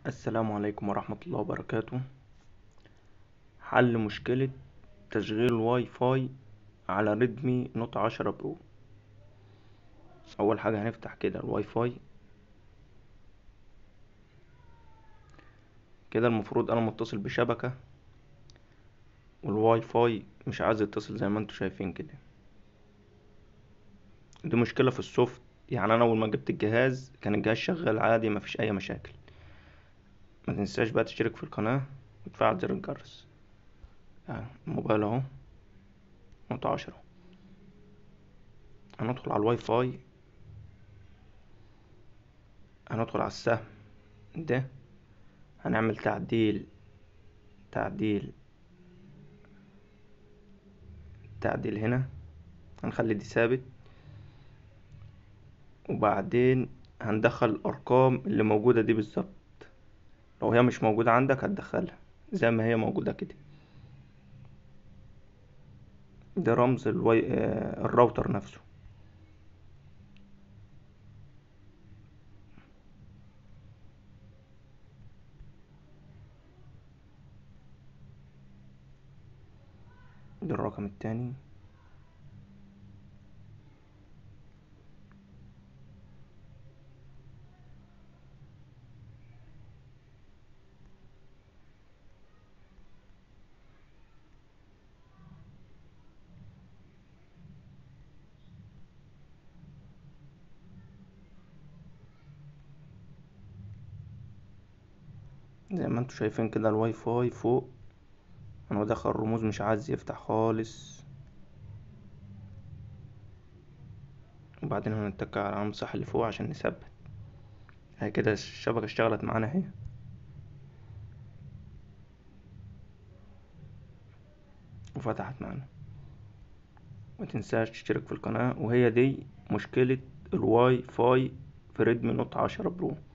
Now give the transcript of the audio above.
السلام عليكم ورحمة الله وبركاته حل مشكلة تشغيل الواي فاي على ريدمي نوت عشرة برو اول حاجة هنفتح كده الواي فاي كده المفروض انا متصل بشبكة والواي فاي مش عايز يتصل زي ما انتوا شايفين كده دي مشكلة في السوفت يعني انا اول ما جبت الجهاز كان الجهاز شغال عادي مفيش اي مشاكل ما تنساش بقى تشترك في القناة وتفعل زر الجرس يعني الموبايل اهو نقطة عشرة هندخل على الواي فاي هندخل على السهم ده هنعمل تعديل تعديل تعديل هنا هنخلي دي ثابت وبعدين هندخل الارقام اللي موجودة دي بالظبط لو هي مش موجودة عندك هتدخلها زي ما هي موجودة كده ده رمز الواي... آه، الراوتر نفسه ده الرقم التاني زي ما انتوا شايفين كده الواي فاي فوق انا بدخل الرموز مش عايز يفتح خالص وبعدين هنتك على العلامة الصح اللي فوق عشان نثبت اهي كده الشبكة اشتغلت معانا اهي وفتحت معانا متنساش تشترك في القناة وهي دي مشكلة الواي فاي في ريدمي نوت عشرة برو